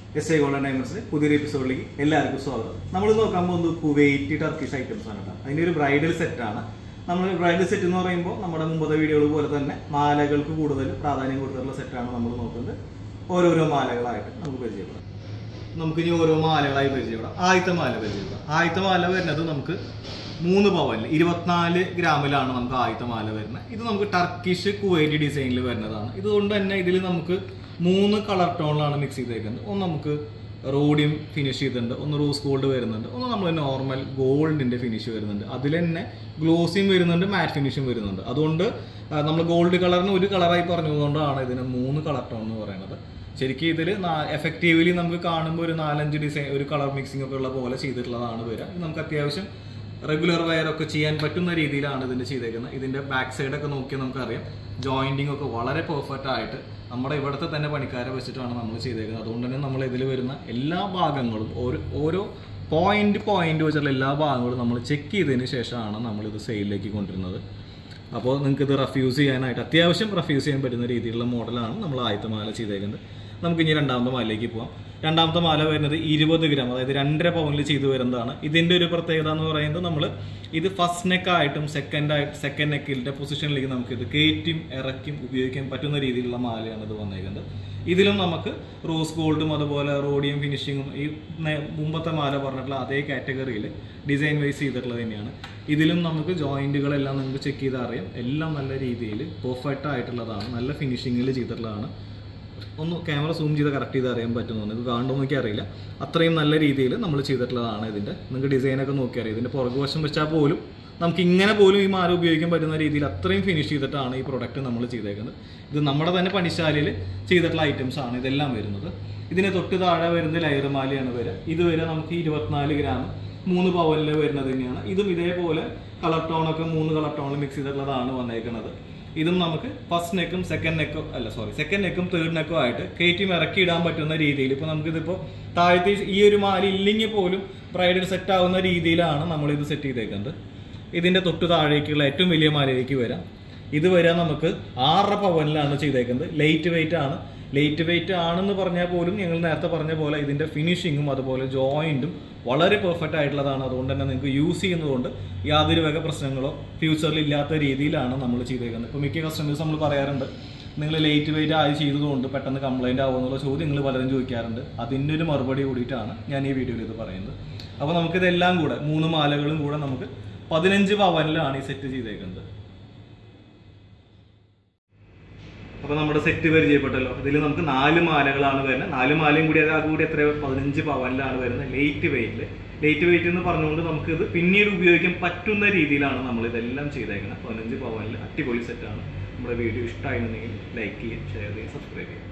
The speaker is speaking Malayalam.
എസ് ഐ ഗോൾഡൻ ഡയമണ്ട്സിന്റെ പുതിയൊരു എപ്പിസോഡിലേക്ക് എല്ലാവർക്കും സ്വാഗതം നമ്മൾ നോക്കാൻ പോകുന്നത് കുവൈറ്റ് ടർക്കിഷ് ഐറ്റംസ് ആണ് കേട്ടോ അതിന്റെ ഒരു ബ്രൈഡൽ സെറ്റ് ആണ് നമ്മൾ ബ്രൈഡൽ സെറ്റ് എന്ന് പറയുമ്പോൾ നമ്മുടെ മുമ്പത്തെ വീഡിയോകൾ പോലെ തന്നെ മാലകൾക്ക് കൂടുതൽ പ്രാധാന്യം കൊടുത്തിട്ടുള്ള സെറ്റാണ് നമ്മൾ നോക്കുന്നത് ഓരോരോ മാലകളായിട്ട് നമുക്ക് പരിചയപ്പെടാം നമുക്ക് ഇനി ഓരോ മാലകളായി പരിചയപ്പെടാം ആദ്യത്തെ മാല പരിചയപ്പെടാം ആദ്യത്തെ മാല വരുന്നത് നമുക്ക് മൂന്ന് പവനിൽ ഇരുപത്തിനാല് ഗ്രാമിലാണ് നമുക്ക് ആദ്യത്തെ മാല വരുന്നത് ഇത് നമുക്ക് ടർക്കിഷ് കുവൈറ്റ് ഡിസൈനിൽ വരുന്നതാണ് ഇതുകൊണ്ട് തന്നെ ഇതിൽ നമുക്ക് മൂന്ന് കളർ ടോണിലാണ് മിക്സ് ചെയ്തേക്കുന്നത് ഒന്ന് നമുക്ക് റോഡിയം ഫിനിഷ് ചെയ്തിട്ടുണ്ട് ഒന്ന് റോസ് ഗോൾഡ് വരുന്നുണ്ട് ഒന്ന് നമ്മൾ നോർമൽ ഗോൾഡിന്റെ ഫിനിഷ് വരുന്നുണ്ട് അതിൽ തന്നെ ഗ്ലോസിയും വരുന്നുണ്ട് മാറ്റ് ഫിനിഷും വരുന്നുണ്ട് അതുകൊണ്ട് നമ്മൾ ഗോൾഡ് കളറിന് ഒരു കളറായി പറഞ്ഞതുകൊണ്ടാണ് ഇതിന് മൂന്ന് കളർ ടോൺ എന്ന് പറയുന്നത് ശരിക്കും ഇതിൽ എഫക്റ്റീവ്ലി നമുക്ക് കാണുമ്പോൾ ഒരു നാലഞ്ച് ഡിസൈൻ ഒരു കളർ മിക്സിംഗ് ഒക്കെ ഉള്ള പോലെ ചെയ്തിട്ടുള്ളതാണ് വരിക ഇത് നമുക്ക് അത്യാവശ്യം റെഗുലർ വയർ ഒക്കെ ചെയ്യാൻ പറ്റുന്ന രീതിയിലാണ് ഇതിന്റെ ചെയ്തേക്കുന്നത് ഇതിന്റെ ബാക്ക് സൈഡ് ഒക്കെ നോക്കിയാൽ നമുക്കറിയാം ജോയിന്റിങ് ഒക്കെ വളരെ പെർഫെക്റ്റ് ആയിട്ട് നമ്മുടെ ഇവിടുത്തെ തന്നെ പണിക്കാരെ വെച്ചിട്ടാണ് നമ്മൾ ചെയ്തേക്കുന്നത് അതുകൊണ്ട് തന്നെ നമ്മൾ ഇതിൽ വരുന്ന എല്ലാ ഭാഗങ്ങളും ഓരോ ഓരോ പോയിന്റ് പോയിന്റ് വെച്ചുള്ള എല്ലാ ഭാഗങ്ങളും നമ്മൾ ചെക്ക് ചെയ്തതിന് ശേഷമാണ് നമ്മൾ ഇത് സെയിലിലേക്ക് കൊണ്ടുവരുന്നത് അപ്പോൾ നിങ്ങൾക്ക് ഇത് റഫ്യൂസ് ചെയ്യാനായിട്ട് അത്യാവശ്യം റഫ്യൂസ് ചെയ്യാൻ പറ്റുന്ന രീതിയിലുള്ള മോഡലാണ് നമ്മൾ ആദ്യത്തെ മാല ചെയ്തേക്കുന്നത് നമുക്ക് ഇനി രണ്ടാമത്തെ മാലയിലേക്ക് പോവാം രണ്ടാമത്തെ മാല വരുന്നത് ഇരുപത് ഗ്രാം അതായത് രണ്ടര പവനിൽ ചെയ്തു വരുന്നതാണ് ഇതിന്റെ ഒരു പ്രത്യേകത എന്ന് പറയുന്നത് നമ്മൾ ഇത് ഫസ്റ്റ് നെക്ക് ആയിട്ടും സെക്കൻഡ് ആയിട്ട് സെക്കൻഡ് നെക്കിന്റെ പൊസിഷനിലേക്ക് നമുക്ക് ഇത് കയറ്റിയും ഇറക്കിയും ഉപയോഗിക്കാൻ പറ്റുന്ന രീതിയിലുള്ള മാലയാണ് ഇത് വന്നേക്കുന്നത് ഇതിലും നമുക്ക് റോസ് ഗോൾഡും അതുപോലെ റോഡിയം ഫിനിഷിങ്ങും ഈ നേ- മുമ്പത്തെ മാല പറഞ്ഞിട്ടുള്ള അതേ കാറ്റഗറിയിൽ ഡിസൈൻ വൈസ് ചെയ്തിട്ടുള്ളത് തന്നെയാണ് ഇതിലും നമുക്ക് ജോയിന്റുകളെല്ലാം നിങ്ങൾക്ക് ചെക്ക് ചെയ്താൽ അറിയാം എല്ലാം നല്ല രീതിയിൽ പെർഫെക്റ്റ് ആയിട്ടുള്ളതാണ് നല്ല ഫിനിഷിങ്ങിൽ ചെയ്തിട്ടുള്ളതാണ് ഒന്ന് ക്യാമറ സൂം ചെയ്ത് കറക്റ്റ് ചെയ്ത് അറിയാൻ പറ്റുന്നു നിങ്ങൾക്ക് കാണുമ്പോൾ നോക്കി അറിയില്ല അത്രയും നല്ല രീതിയിൽ നമ്മൾ ചെയ്തിട്ടുള്ളതാണ് ഇതിൻ്റെ നിങ്ങൾക്ക് ഡിസൈനൊക്കെ നോക്കി അറിയാം ഇതിൻ്റെ പുറകുവശം വെച്ചാൽ പോലും നമുക്ക് ഇങ്ങനെ പോലും ഈ മാല ഉപയോഗിക്കാൻ പറ്റുന്ന രീതിയിൽ അത്രയും ഫിനിഷ് ചെയ്തിട്ടാണ് ഈ പ്രൊഡക്റ്റ് നമ്മൾ ചെയ്തേക്കുന്നത് ഇത് നമ്മുടെ തന്നെ പണിശാലയിൽ ചെയ്തിട്ടുള്ള ഐറ്റംസ് ആണ് ഇതെല്ലാം വരുന്നത് ഇതിന് തൊട്ട് താഴെ വരുന്നത് ലയർ മാലയാണ് വരിക ഇത് വരെ നമുക്ക് ഇരുപത്തിനാല് ഗ്രാം മൂന്ന് പവനിൽ വരുന്നത് തന്നെയാണ് ഇതും ഇതേപോലെ കളർ ടോണൊക്കെ മൂന്ന് കളർ ടോണിൽ മിക്സ് ചെയ്തിട്ടുള്ളതാണ് വന്നേക്കുന്നത് ഇതും നമുക്ക് ഫസ്റ്റ് നെക്കും സെക്കൻഡ് നെക്കും അല്ല സോറി സെക്കൻഡ് നെക്കും തേർഡ് നെക്കും ആയിട്ട് കയറ്റിയും ഇറക്കി ഇടാൻ പറ്റുന്ന രീതിയിൽ ഇപ്പോൾ നമുക്കിതിപ്പോൾ താഴത്തെ ഈ ഒരു മാല ഇല്ലെങ്കിൽ പോലും ബ്രൈഡൽ സെറ്റ് ആവുന്ന രീതിയിലാണ് നമ്മൾ ഇത് സെറ്റ് ചെയ്തേക്കുന്നത് ഇതിന്റെ തൊട്ട് താഴേക്കുള്ള ഏറ്റവും വലിയ മാലയിലേക്ക് വരാം ഇത് വരാൻ നമുക്ക് ആറര പവനിലാണ് ചെയ്തേക്കുന്നത് ലൈറ്റ് വെയിറ്റ് ആണ് ലൈറ്റ് വെയിറ്റ് ആണെന്ന് പറഞ്ഞാൽ പോലും ഞങ്ങൾ നേരത്തെ പറഞ്ഞ പോലെ ഇതിന്റെ ഫിനിഷിങ്ങും അതുപോലെ ജോയിന്റും വളരെ പെർഫെക്റ്റ് ആയിട്ടുള്ളതാണ് അതുകൊണ്ട് തന്നെ നിങ്ങൾക്ക് യൂസ് ചെയ്യുന്നതുകൊണ്ട് യാതൊരു വക പ്രശ്നങ്ങളോ ഫ്യൂച്ചറിൽ ഇല്ലാത്ത രീതിയിലാണ് നമ്മൾ ചെയ്തേക്കുന്നത് ഇപ്പോൾ മിക്ക കസ്റ്റമേഴ്സ് നമ്മൾ പറയാറുണ്ട് നിങ്ങൾ ലേറ്റ് വെയിറ്റ് ആയി ചെയ്തതുകൊണ്ട് പെട്ടെന്ന് കംപ്ലൈന്റ് ആവുമെന്നുള്ള ചോദ്യം നിങ്ങൾ പലരും ചോദിക്കാറുണ്ട് അതിൻ്റെ ഒരു മറുപടി കൂടിയിട്ടാണ് ഞാൻ ഈ വീഡിയോയിൽ ഇത് പറയുന്നത് അപ്പോൾ നമുക്കിതെല്ലാം കൂടെ മൂന്ന് മാലകളും കൂടെ നമുക്ക് പതിനഞ്ച് പവനിലാണ് ഈ സെറ്റ് ചെയ്തേക്കുന്നത് അപ്പൊ നമ്മുടെ സെറ്റ് പരിചയപ്പെട്ടല്ലോ ഇതിൽ നമുക്ക് നാല് മാലകളാണ് വരുന്നത് നാല് മാലയും കൂടി അത് കൂടി എത്ര പതിനഞ്ച് പവനിലാണ് വരുന്നത് ലേറ്റ് വെയിറ്റിൽ ലേറ്റ് വെയിറ്റ് എന്ന് പറഞ്ഞുകൊണ്ട് നമുക്ക് ഇത് പിന്നീട് ഉപയോഗിക്കാൻ പറ്റുന്ന രീതിയിലാണ് നമ്മൾ ഇതെല്ലാം ചെയ്തേക്കുന്നത് പതിനഞ്ച് പവനിൽ അടിപൊളി സെറ്റാണ് നമ്മുടെ വീഡിയോ ഇഷ്ടമായിരുന്നെങ്കിൽ ലൈക്ക് ചെയ്യുക ഷെയർ ചെയ്യുക സബ്സ്ക്രൈബ് ചെയ്യുക